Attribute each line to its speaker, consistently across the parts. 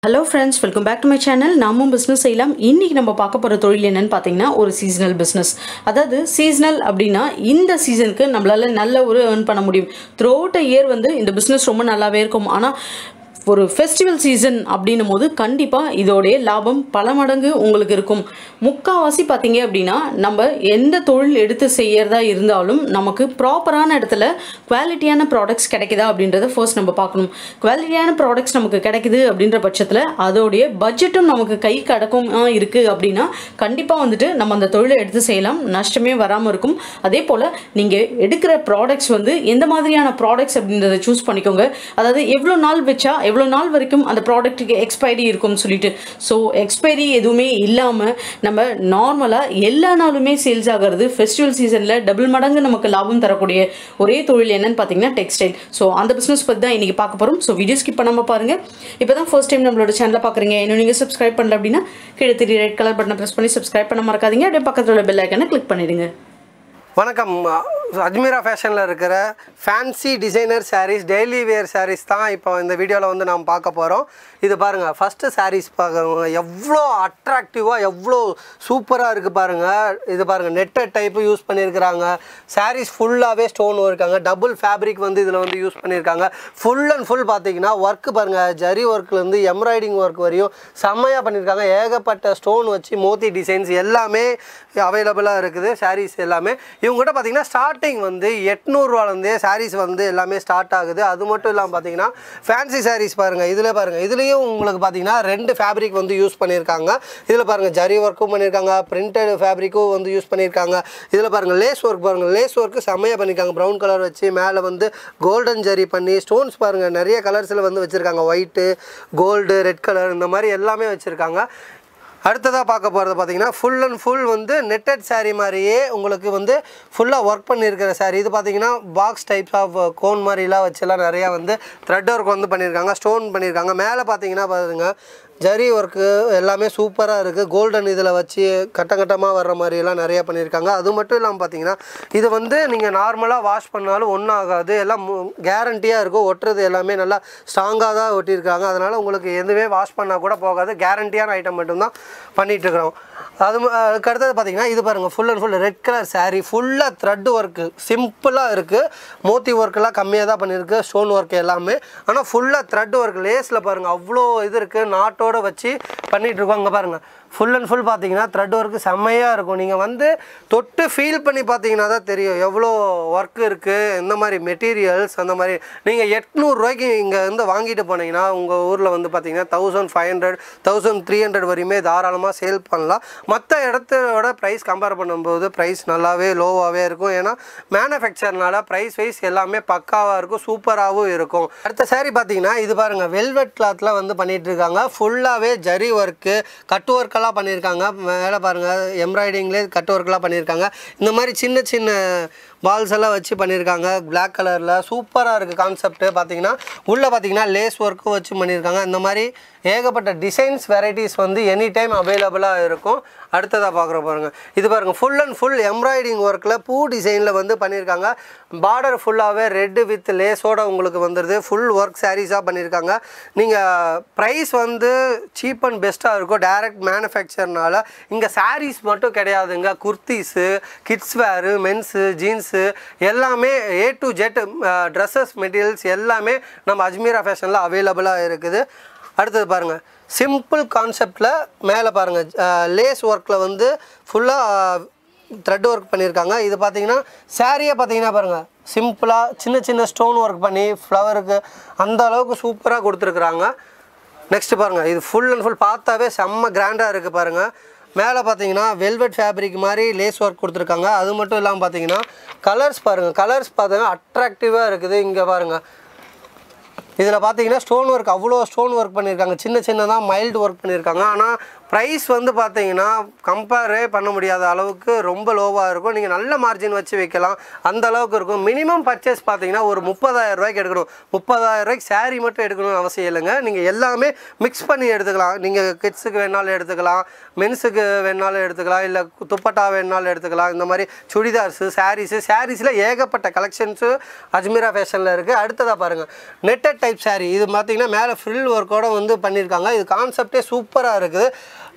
Speaker 1: hello friends welcome back to my channel நாமும் business செய்யலாம் இன்றைக்கி நம்ம பார்க்க போகிற தொழில் என்னன்னு பார்த்தீங்கன்னா ஒரு சீசனல் பிஸ்னஸ் அதாவது சீசனல் அப்படின்னா இந்த சீசனுக்கு நம்மளால நல்ல ஒரு ஏர்ன் பண்ண முடியும் த்ரூ அவுட் இயர் வந்து இந்த பிஸ்னஸ் ரொம்ப நல்லாவே இருக்கும் ஆனால் ஒரு ஃபெஸ்டிவல் சீசன் அப்படின்னும் போது கண்டிப்பாக இதோடைய லாபம் பல மடங்கு உங்களுக்கு இருக்கும் முக்கால்வாசி பார்த்தீங்க அப்படின்னா நம்ம எந்த தொழில் எடுத்து செய்யறதா இருந்தாலும் நமக்கு ப்ராப்பரான இடத்துல குவாலிட்டியான ப்ராடக்ட்ஸ் கிடைக்குதா அப்படின்றத ஃபர்ஸ்ட் நம்ம பார்க்கணும் குவாலிட்டியான ப்ராடக்ட்ஸ் நமக்கு கிடைக்குது அப்படின்ற பட்சத்தில் அதோடைய பட்ஜெட்டும் நமக்கு கை கடக்கும் இருக்குது அப்படின்னா கண்டிப்பாக வந்துட்டு நம்ம அந்த தொழிலை எடுத்து செய்யலாம் நஷ்டமே வராமல் இருக்கும் அதே போல் நீங்கள் எடுக்கிற ப்ராடக்ட்ஸ் வந்து எந்த மாதிரியான ப்ராடக்ட்ஸ் அப்படின்றத சூஸ் பண்ணிக்கோங்க அதாவது எவ்வளோ நாள் வச்சா எவ்வளோ நாள் வரைக்கும் அந்த ப்ராடக்ட்டுக்கு எக்ஸ்பைரி இருக்கும்னு சொல்லிட்டு ஸோ எக்ஸ்பைரி எதுவுமே இல்லாமல் நம்ம நார்மலாக எல்லா நாளுமே சேல்ஸ் ஆகிறது ஃபெஸ்டிவல் சீசனில் டபுள் மடங்கு நமக்கு லாபம் தரக்கூடிய ஒரே தொழில் என்னன்னு பார்த்தீங்கன்னா டெக்ஸ்டைல் ஸோ அந்த பிஸ்னஸ் பற்றி தான் இன்றைக்கி பார்க்க போகிறோம் ஸோ வீடியோ ஸ்கிப் பண்ணாமல் பாருங்கள் இப்போ தான் ஃபர்ஸ்ட் டைம் நம்மளோட சேனலை பார்க்குறீங்க இன்னும் நீங்கள் சப்ஸ்கிரைப் பண்ணல அப்படின்னா கீழே தெரிய ரெட் கலர் பட்டனை ப்ரெஸ் பண்ணி சப்ஸ்கிரைப் பண்ண மறக்காதீங்க அப்படியே பக்கத்தில் உள்ள பெல் ஐக்கனை கிளிக் பண்ணிடுங்க
Speaker 2: வணக்கம் அஜ்மீரா ஃபேஷனில் இருக்கிற fancy designer sarees daily wear sarees தான் இப்போ இந்த வீடியோவில் வந்து நாம் பார்க்க போகிறோம் இது பாருங்கள் ஃபஸ்ட்டு சாரீஸ் பார்க்குறவங்க எவ்வளோ அட்ராக்டிவாக எவ்வளோ சூப்பராக இருக்குது பாருங்கள் இது பாருங்கள் நெட்டட் டைப்பு யூஸ் பண்ணியிருக்கிறாங்க சாரீஸ் ஃபுல்லாகவே ஸ்டோன் இருக்காங்க டபுள் ஃபேப்ரிக் வந்து இதில் வந்து யூஸ் பண்ணியிருக்காங்க ஃபுல் அண்ட் ஃபுல் பார்த்தீங்கன்னா ஒர்க்கு பாருங்கள் ஜரி ஒர்க்லேருந்து எம்ப்ராய்டிங் ஒர்க் வரையும் செம்மையாக பண்ணியிருக்காங்க ஏகப்பட்ட ஸ்டோன் வச்சு மோத்தி டிசைன்ஸ் எல்லாமே அவைலபிளாக இருக்குது சாரீஸ் எல்லாமே இவங்ககிட்ட பார்த்தீங்கன்னா ஸ்டார்டிங் வந்து எட்நூறுவாலேருந்தே சாரீஸ் வந்து எல்லாமே ஸ்டார்ட் ஆகுது அது மட்டும் இல்லாமல் பார்த்தீங்கன்னா ஃபேன்சி சாரீஸ் பாருங்கள் இதில் பாருங்கள் இதுலேயும் உங்களுக்கு பார்த்தீங்கன்னா ரெண்டு ஃபேப்ரிக் வந்து யூஸ் பண்ணியிருக்காங்க இதில் பாருங்கள் ஜரி ஒர்க்கும் பண்ணியிருக்காங்க பிரிண்டட் ஃபேப்ரிக்கும் வந்து யூஸ் பண்ணியிருக்காங்க இதில் பாருங்கள் லேஸ் ஒர்க் பாருங்கள் லேஸ் ஒர்க்கு செம்மையாக பண்ணியிருக்காங்க ப்ரௌன் கலர் வச்சு மேலே வந்து கோல்டன் ஜரி பண்ணி ஸ்டோன்ஸ் பாருங்கள் நிறைய கலர்ஸில் வந்து வச்சுருக்காங்க ஒயிட்டு கோல்டு ரெட் கலர் இந்த மாதிரி எல்லாமே வச்சுருக்காங்க அடுத்ததாக பார்க்க போகிறது பார்த்தீங்கன்னா ஃபுல் அண்ட் ஃபுல் வந்து நெட்டட் saree மாதிரியே உங்களுக்கு வந்து ஃபுல்லாக ஒர்க் பண்ணியிருக்கிற saree இது பார்த்தீங்கன்னா பாக்ஸ் டைப்ஸ் ஆஃப் கோன் மாதிரிலாம் வச்சுலாம் நிறையா வந்து த்ரெட் ஒர்க் வந்து பண்ணியிருக்காங்க ஸ்டோன் பண்ணியிருக்காங்க மேலே பார்த்தீங்கன்னா பாருங்க ஜரி ஒர்க்கு எல்லாமே சூப்பராக இருக்குது கோல்டன் இதில் வச்சு கட்டம் கட்டமாக வர்ற மாதிரியெல்லாம் நிறையா பண்ணியிருக்காங்க அது மட்டும் இல்லாமல் பார்த்தீங்கன்னா இது வந்து நீங்கள் நார்மலாக வாஷ் பண்ணாலும் ஒன்றும் ஆகாது எல்லாம் கேரண்டியாக இருக்கும் ஒட்டுறது எல்லாமே நல்லா ஸ்ட்ராங்காக தான் ஒட்டியிருக்காங்க அதனால் உங்களுக்கு எதுவுமே வாஷ் பண்ணால் கூட போகாது கேரண்டியான ஐட்டம் மட்டும்தான் பண்ணிகிட்டு இருக்கிறோம் அது ம- அதுக்கு அடுத்தது பார்த்தீங்கன்னா இது பாருங்கள் full and full red colour saree ஃபுல்லாக த்ரெட் ஒர்க்கு சிம்பிளாக இருக்குது மோத்தி ஒர்க்கெல்லாம் கம்மியாக தான் பண்ணியிருக்கு ஸ்டோன் ஒர்க் எல்லாமே ஆனால் ஃபுல்லாக த்ரெட் ஒர்க் லேஸில் பாருங்கள் அவ்வளோ இது இருக்குது நாட்டோட வச்சு பண்ணிகிட்டு இருக்கோம் அங்கே பாருங்கள் ஃபுல் அண்ட் ஃபுல் பார்த்தீங்கன்னா த்ரெட் ஒர்க்கு செம்மையாக இருக்கும் நீங்கள் வந்து தொட்டு ஃபீல் பண்ணி பார்த்தீங்கன்னா தான் தெரியும் எவ்வளோ ஒர்க் இருக்குது இந்த மாதிரி மெட்டீரியல்ஸ் அந்த மாதிரி நீங்கள் எட்நூறுரூவாய்க்கு இங்கே இருந்து வாங்கிட்டு போனீங்கன்னா உங்கள் ஊரில் வந்து பார்த்தீங்கன்னா thousand five hundred thousand three hundred வரையுமே தாராளமாக சேல் பண்ணலாம் மற்ற இடத்தோட ப்ரைஸ் கம்பேர் பண்ணும்போது ப்ரைஸ் நல்லாவே லோவாகவே இருக்கும் ஏன்னா மேனுஃபேக்சர்னால ப்ரைஸ் வைஸ் எல்லாமே பக்காவாக இருக்கும் சூப்பராகவும் இருக்கும் அடுத்த saree பார்த்தீங்கன்னா இது பாருங்கள் வெல்வெட் கிளாத்தில் வந்து பண்ணிட்டு இருக்காங்க ஃபுல்லாகவே ஜரி ஒர்க்கு கட் ஒர்க்கெல்லாம் பண்ணியிருக்காங்க மேலே பாருங்கள் எம்ப்ராய்டிங்லேயே கட் ஒர்க்கெலாம் பண்ணியிருக்காங்க இந்த மாதிரி சின்ன சின்ன பால்ஸ் எல்லாம் வச்சு பண்ணியிருக்காங்க Black கலரில் சூப்பராக இருக்குது கான்செப்ட்டு பார்த்தீங்கன்னா உள்ளே பார்த்தீங்கன்னா லேஸ் ஒர்க்கும் வச்சு பண்ணியிருக்காங்க இந்த மாதிரி ஏகப்பட்ட டிசைன்ஸ் வெரைட்டிஸ் வந்து எனி டைம் அவைலபிளாக இருக்கும் அடுத்ததாக பார்க்குற பாருங்க இது பாருங்கள் ஃபுல் அண்ட் ஃபுல் எம்ப்ராய்டிங் ஒர்க்கில் பூ டிசைனில் வந்து பண்ணியிருக்காங்க பார்டர் ஃபுல்லாகவே ரெட்டு வித் லேஸோட உங்களுக்கு வந்துடுது ஃபுல் ஒர்க் சாரீஸாக பண்ணியிருக்காங்க நீங்கள் ப்ரைஸ் வந்து சீப் அண்ட் பெஸ்ட்டாக இருக்கும் டைரக்ட் மேனுஃபேக்சர்னால இங்கே சாரீஸ் மட்டும் கிடையாதுங்க kurtis kids wear men's jeans எல்லாமே A to Z dresses materials எல்லாமே நம்ம அஜ்மீரா ஃபேஷனில் அவைலபிளாக இருக்குது அடுத்தது பாருங்கள் சிம்பிள் கான்செப்டில் மேலே பாருங்கள் லேஸ் ஒர்க்கில் வந்து ஃபுல்லாக த்ரெட் ஒர்க் பண்ணியிருக்காங்க இது பார்த்தீங்கன்னா சாரியை பார்த்தீங்கன்னா பாருங்கள் சிம்பிளாக சின்ன சின்ன ஸ்டோன் ஒர்க் பண்ணி ஃப்ளவருக்கு அந்த அளவுக்கு சூப்பராக கொடுத்துருக்குறாங்க நெக்ஸ்ட் பாருங்கள் இது ஃபுல் அண்ட் ஃபுல் பார்த்தாவே செம்ம கிராண்டாக இருக்குது பாருங்கள் மேலே பார்த்தீங்கன்னா வெல்வெட் ஃபேப்ரிக் மாதிரி லேஸ் ஒர்க் கொடுத்துருக்காங்க அது மட்டும் இல்லாமல் பார்த்தீங்கன்னா கலர்ஸ் பாருங்கள் கலர்ஸ் பார்த்தீங்கன்னா அட்ராக்டிவாக இருக்குது இங்கே பாருங்கள் இதில் பார்த்தீங்கன்னா ஸ்டோன் ஒர்க் அவ்வளோ ஸ்டோன் ஒர்க் பண்ணியிருக்காங்க சின்ன சின்னதாக மைல்டு ஒர்க் பண்ணியிருக்காங்க ஆனால் ப்ரைஸ் வந்து பார்த்தீங்கன்னா கம்பேரே பண்ண முடியாத அளவுக்கு ரொம்ப லோவாக இருக்கும் நீங்கள் நல்ல மார்ஜின் வச்சு வைக்கலாம் அந்த அளவுக்கு இருக்கும் மினிமம் பர்ச்சேஸ் பார்த்தீங்கன்னா ஒரு முப்பதாயிரம் ரூபாய்க்கு எடுக்கணும் முப்பதாயிரம் ரூபாய்க்கு saree மட்டும் எடுக்கணும்னு அவசியம் இல்லைங்க நீங்கள் எல்லாமே மிக்ஸ் பண்ணி எடுத்துக்கலாம் நீங்கள் கிட்ஸுக்கு வேணாலும் எடுத்துக்கலாம் மென்ஸுக்கு வேணாலும் எடுத்துக்கலாம் இல்லை துப்பட்டா வேணாலும் எடுத்துக்கலாம் இந்த மாதிரி சுடிதார்ஸு சாரீஸு சாரீஸில் ஏகப்பட்ட கலெக்ஷன்ஸு அஜ்மீரா ஃபேஷனில் இருக்குது அடுத்ததாக பாருங்கள் நெட்டட் டைப் saree இது பார்த்தீங்கன்னா மேலே ஃப்ரில் ஒர்க்கோட வந்து பண்ணியிருக்காங்க இது கான்செப்டே சூப்பராக இருக்குது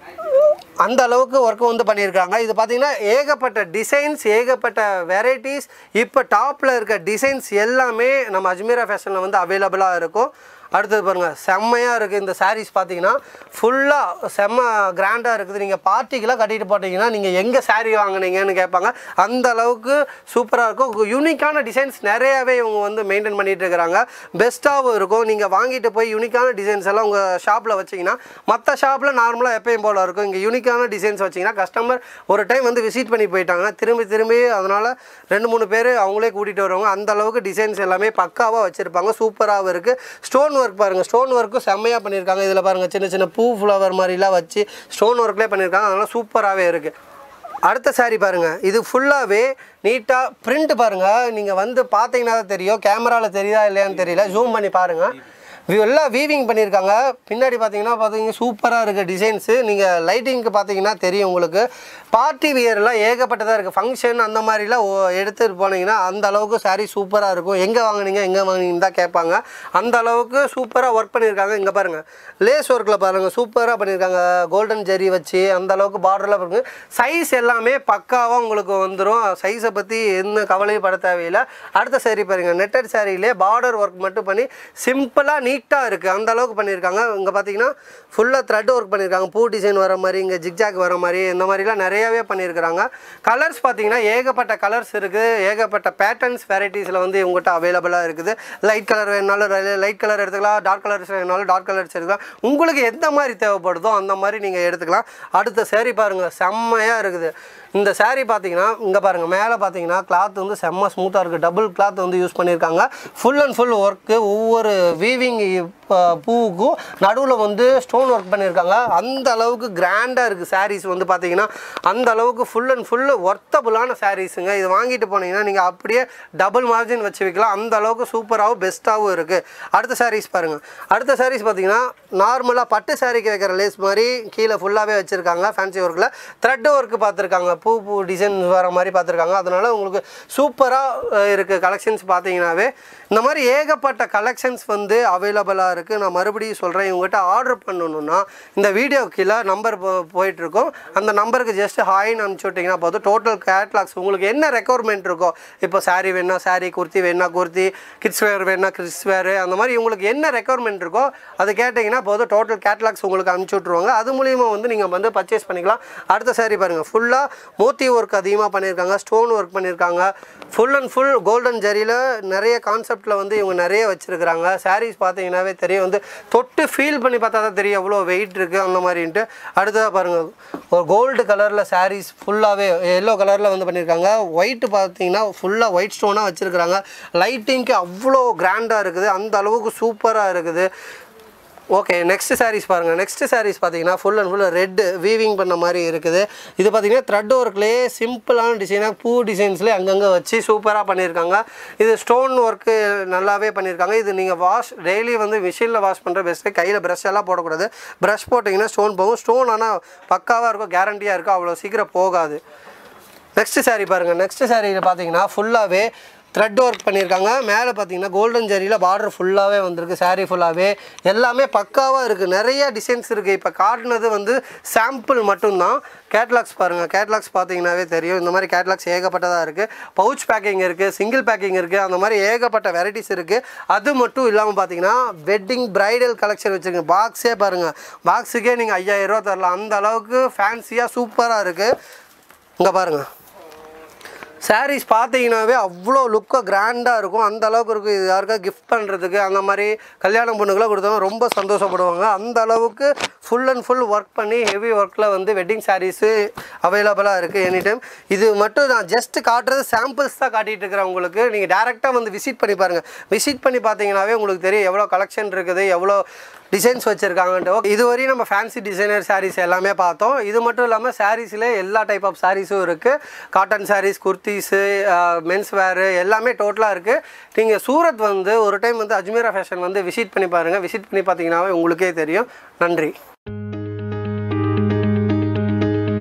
Speaker 2: அந்த அளவுக்கு ஒர்க் வந்து பண்ணியிருக்காங்க இது பார்த்தீங்கன்னா ஏகப்பட்ட டிசைன்ஸ் ஏகப்பட்ட வெரைட்டிஸ் இப்போ டாப்பில் இருக்க டிசைன்ஸ் எல்லாமே நம்ம அஜ்மீரா ஃபேஷனில் வந்து அவைலபிளாக இருக்கும் அடுத்தது பாருங்கள் செம்மையாக இருக்குது இந்த sarees பார்த்தீங்கன்னா ஃபுல்லாக செம்ம கிராண்டாக இருக்குது நீங்கள் பார்ட்டிக்கெலாம் கட்டிட்டு போட்டிங்கன்னா நீங்கள் எங்கே saree வாங்குனீங்கன்னு கேட்பாங்க அந்த அளவுக்கு சூப்பராக இருக்கும் யூனிக்கான டிசைன்ஸ் நிறையாவே இவங்க வந்து மெயின்டைன் பண்ணிட்டு இருக்கிறாங்க பெஸ்ட்டாகவும் இருக்கும் நீங்கள் வாங்கிட்டு போய் யூனிக்கான டிசைன்ஸ் எல்லாம் உங்கள் ஷாப்பில் வச்சிங்கன்னா மற்ற ஷாப்பில் நார்மலாக எப்பயும் போல் இருக்கும் இங்கே யூனிக்கான டிசைன்ஸ் வச்சிங்கன்னா கஸ்டமர் ஒரு டைம் வந்து விசிட் பண்ணி போயிட்டாங்கன்னா திரும்பி திரும்பி அதனால் ரெண்டு மூணு பேர் அவங்களே கூட்டிகிட்டு வருவாங்க அந்த அளவுக்கு டிசைன்ஸ் எல்லாமே பக்காவாக வச்சுருப்பாங்க சூப்பராகவும் இருக்குது ஸ்டோன் ஒர்க் பாருங்கள் ஸ்டோன் ஒர்க்கும் செம்மையாக பண்ணியிருக்காங்க இதில் பாருங்கள் சின்ன சின்ன பூ ஃப்ளவர் மாதிரிலாம் வச்சு ஸ்டோன் ஒர்க்லேயே பண்ணியிருக்காங்க அதனால் சூப்பராகவே இருக்குது அடுத்த saree பாருங்க இது ஃபுல்லாகவே நீட்டாக பிரிண்ட் பாருங்க நீங்கள் வந்து பார்த்தீங்கன்னா தான் தெரியும் கேமராவில் தெரியுதா இல்லையான்னு தெரியல ஜூம் பண்ணி பாருங்க வி- எல்லாம் வீவிங் பண்ணியிருக்காங்க பின்னாடி பார்த்தீங்கன்னா பார்த்தீங்கன்னா சூப்பராக இருக்குது டிசைன்ஸு நீங்கள் லைட்டிங்க்கு பார்த்தீங்கன்னா தெரியும் உங்களுக்கு பார்ட்டி வியர்லாம் ஏகப்பட்டதாக இருக்குது ஃபங்க்ஷன் அந்த மாதிரிலாம் ஓ- எடுத்துட்டு போனீங்கன்னா அந்த அளவுக்கு saree சூப்பராக இருக்கும் எங்கே வாங்குனீங்க எங்கே வாங்குனீங்கன்னு தான் கேட்பாங்க அந்த அளவுக்கு சூப்பராக ஒர்க் பண்ணியிருக்காங்க இங்கே பாருங்கள் லேஸ் ஒர்க்கில் பாருங்கள் சூப்பராக பண்ணியிருக்காங்க கோல்டன் ஜெரி வச்சு அந்த அளவுக்கு பார்டரில் இருக்கு சைஸ் எல்லாமே பக்காவாக உங்களுக்கு வந்துடும் சைஸை பற்றி எந்த கவலையும் பட தேவையில்லை அடுத்த saree பாருங்க நெட்டட் சாரியிலே பார்டர் ஒர்க் மட்டும் பண்ணி சிம்பிளாக நீட்டாக இருக்குது அந்த அளவுக்கு பண்ணியிருக்காங்க இங்கே பார்த்தீங்கன்னா ஃபுல்லாக த்ரெட் ஒர்க் பண்ணியிருக்காங்க பூ டிசைன் வர மாதிரி இங்கே ஜிக்ஜாக் வர மாதிரி இந்த மாதிரிலாம் நிறையாவே பண்ணியிருக்கிறாங்க கலர்ஸ் பார்த்தீங்கன்னா ஏகப்பட்ட கலர்ஸ் இருக்குது ஏகப்பட்ட பேட்டர்ன்ஸ் வெரைட்டிஸில் வந்து இவங்ககிட்ட அவைலபிளாக இருக்குது லைட் கலர் வேணாலும் லைட் கலர் எடுத்துக்கலாம் டார்க் கலர்ஸ் வேணாலும் டார்க் கலர்ஸ் எடுத்துக்கலாம் உங்களுக்கு எந்த மாதிரி தேவைப்படுதோ அந்த மாதிரி நீங்கள் எடுத்துக்கலாம் அடுத்த saree பாருங்கள் செம்மையாக இருக்குது இந்த saree பார்த்தீங்கன்னா இங்கே பாருங்கள் மேலே பார்த்தீங்கன்னா கிளாத் வந்து செம்ம ஸ்மூத்தாக இருக்குது டபுள் கிளாத் வந்து யூஸ் பண்ணியிருக்காங்க ஃபுல் அண்ட் ஃபுல் ஒர்க்கு ஒவ்வொரு வீவிங் பூவுக்கும் நடுவில் வந்து ஸ்டோன் ஒர்க் பண்ணியிருக்காங்க அந்த அளவுக்கு கிராண்டாக இருக்குது sarees வந்து பார்த்தீங்கன்னா அந்த அளவுக்கு ஃபுல் அண்ட் ஃபுல் ஒர்த்தபுளான சாரீஸுங்க இது வாங்கிட்டு போனீங்கன்னா நீங்கள் அப்படியே டபுள் மார்ஜின் வச்சு வைக்கலாம் அந்த அளவுக்கு சூப்பராகவும் பெஸ்ட்டாகவும் இருக்குது அடுத்த sarees பாருங்கள் அடுத்த sarees பார்த்தீங்கன்னா நார்மலாக பட்டு சாரிக்கு வைக்கிற லேஸ் மாதிரி கீழே ஃபுல்லாகவே வச்சுருக்காங்க ஃபேன்சி ஒர்க்கில் த்ரெட் ஒர்க்கு பார்த்துருக்காங்க பூ பூ டிசைன் வர மாதிரி பார்த்துருக்காங்க அதனால் உங்களுக்கு சூப்பராக இருக்குது கலெக்ஷன்ஸ் பார்த்தீங்கன்னாவே இந்த மாதிரி ஏகப்பட்ட கலெக்ஷன்ஸ் வந்து அவைலபிளாக இருக்குது நான் மறுபடியும் சொல்கிறேன் இவங்ககிட்ட ஆர்டர் பண்ணணுன்னா இந்த வீடியோ கீழே நம்பர் போயிட்டுருக்கோம் அந்த நம்பருக்கு ஜஸ்ட் ஹாய்னு அனுப்பிச்சி விட்டிங்கன்னா போதும் டோட்டல் கேட்லாக்ஸ் உங்களுக்கு என்ன ரெக்குவயர்மெண்ட் இருக்கோ இப்போ saree வேணா saree குர்த்தி வேணா குர்த்தி கிட்ஸ் வேர் வேணா கிட்ஸ் வேர் அந்த மாதிரி உங்களுக்கு என்ன ரெக்குவயர்மெண்ட் இருக்கோ அது கேட்டிங்கன்னா போதும் டோட்டல் கேட்லாக்ஸ் உங்களுக்கு அனுப்பிச்சி விட்ருவாங்க அது மூலியமாக வந்து நீங்கள் வந்து பர்ச்சேஸ் பண்ணிக்கலாம் அடுத்த saree பாருங்கள் ஃபுல்லாக மோத்தி ஒர்க் அதிகமாக பண்ணியிருக்காங்க ஸ்டோன் ஒர்க் பண்ணியிருக்காங்க ஃபுல் அண்ட் ஃபுல் கோல்டன் ஜரியில் நிறைய கான்செப்டில் வந்து இவங்க நிறைய வச்சுருக்கிறாங்க sarees பார்த்தீங்கன்னாவே தெரியும் வந்து தொட்டு ஃபீல் பண்ணி பார்த்தா தான் தெரியும் எவ்வளோ வெயிட் இருக்குது அந்த மாதிரின்ட்டு அடுத்ததாக பாருங்கள் ஒரு கோல்டு கலரில் sarees ஃபுல்லாகவே எல்லோ கலரில் வந்து பண்ணியிருக்காங்க ஒயிட்டு பார்த்தீங்கன்னா ஃபுல்லாக ஒயிட் ஸ்டோனாக வச்சுருக்கிறாங்க லைட்டிங்க்கு அவ்வளோ கிராண்டாக இருக்குது அந்த அளவுக்கு சூப்பராக இருக்குது ஓகே நெக்ஸ்ட் சாரீஸ் பாருங்கள் நெக்ஸ்ட் சாரீஸ் பார்த்தீங்கன்னா full and full red weaving பண்ண மாதிரி இருக்குது இது பார்த்தீங்கன்னா த்ரெட் ஒர்க்லேயே சிம்பிளான டிசைனாக பூ டிசைன்ஸ்லேயே அங்கங்கே வச்சு சூப்பராக பண்ணியிருக்காங்க இது ஸ்டோன் ஒர்க்கு நல்லாவே பண்ணியிருக்காங்க இது நீங்கள் வாஷ் டெய்லி வந்து மிஷினில் வாஷ் பண்ணுற பெஸ்ட்டு கையில் ப்ரஷ் எல்லாம் போடக்கூடாது ப்ரஷ் போட்டிங்கன்னா ஸ்டோன் போகும் ஸ்டோன் ஆனால் பக்காவாக இருக்கும் கேரண்டியாக இருக்கும் அவ்வளோ சீக்கிரம் போகாது நெக்ஸ்ட் saree பாருங்கள் நெக்ஸ்ட் சாரியில் பார்த்தீங்கன்னா ஃபுல்லாகவே த்ரெட் ஒர்க் பண்ணியிருக்காங்க மேலே பார்த்தீங்கன்னா கோல்டன் ஜரியில் பார்டர் ஃபுல்லாகவே வந்திருக்கு saree ஃபுல்லாகவே எல்லாமே பக்காவாக இருக்குது நிறைய டிசைன்ஸ் இருக்குது இப்போ காட்டினது வந்து சாம்பிள் மட்டும்தான் கேட்லாக்ஸ் பாருங்கள் கேட்லாக்ஸ் பார்த்தீங்கன்னாவே தெரியும் இந்த மாதிரி கேட்லாக்ஸ் ஏகப்பட்டதாக இருக்குது பவுச் பேக்கிங் இருக்குது சிங்கிள் பேக்கிங் இருக்குது அந்த மாதிரி ஏகப்பட்ட வெரைட்டிஸ் இருக்குது அது மட்டும் இல்லாமல் பார்த்தீங்கன்னா வெட்டிங் பிரைடல் கலெக்ஷன் வச்சுருக்கேன் பாக்ஸே பாருங்கள் பாக்ஸுக்கே நீங்கள் ஐயாயிரம் ரூபா தரலாம் அந்த அளவுக்கு ஃபேன்சியாக சூப்பராக இருக்குது இங்கே பாருங்கள் சாரீஸ் பார்த்தீங்கன்னாவே அவ்வளோ லுக்காக கிராண்டாக இருக்கும் அந்த அளவுக்கு இருக்கும் இது யாருக்கா கிஃப்ட் பண்ணுறதுக்கு அந்த மாதிரி கல்யாண பொண்ணுக்கெல்லாம் கொடுத்தவங்க ரொம்ப சந்தோஷப்படுவாங்க அந்த அளவுக்கு ஃபுல் அண்ட் ஃபுல் ஒர்க் பண்ணி ஹெவி ஒர்க்கில் வந்து வெட்டிங் சாரீஸு அவைலபிளாக இருக்குது எனி டைம் இது மட்டும் நான் ஜஸ்ட் காட்டுறது சாம்பிள்ஸ் தான் காட்டிகிட்டு இருக்கிறேன் உங்களுக்கு நீங்கள் டேரெக்டாக வந்து விசிட் பண்ணி பாருங்கள் விசிட் பண்ணி பார்த்தீங்கன்னாவே உங்களுக்கு தெரியும் எவ்வளோ கலெக்ஷன் இருக்குது எவ்வளோ டிசைன்ஸ் வச்சுருக்காங்கன்ட்டு ஓகே இதுவரையும் நம்ம ஃபேன்சி டிசைனர் சாரீஸ் எல்லாமே பார்த்தோம் இது மட்டும் இல்லாமல் சாரீஸில் எல்லா டைப் ஆஃப் சாரீஸும் இருக்குது cotton sarees kurtis men's wear எல்லாமே டோட்டலாக இருக்குது நீங்கள் சூரத் வந்து ஒரு டைம் வந்து அஜ்மீரா ஃபேஷன் வந்து விசிட் பண்ணி பாருங்கள் விசிட் பண்ணி பார்த்தீங்கன்னாவே உங்களுக்கே தெரியும் நன்றி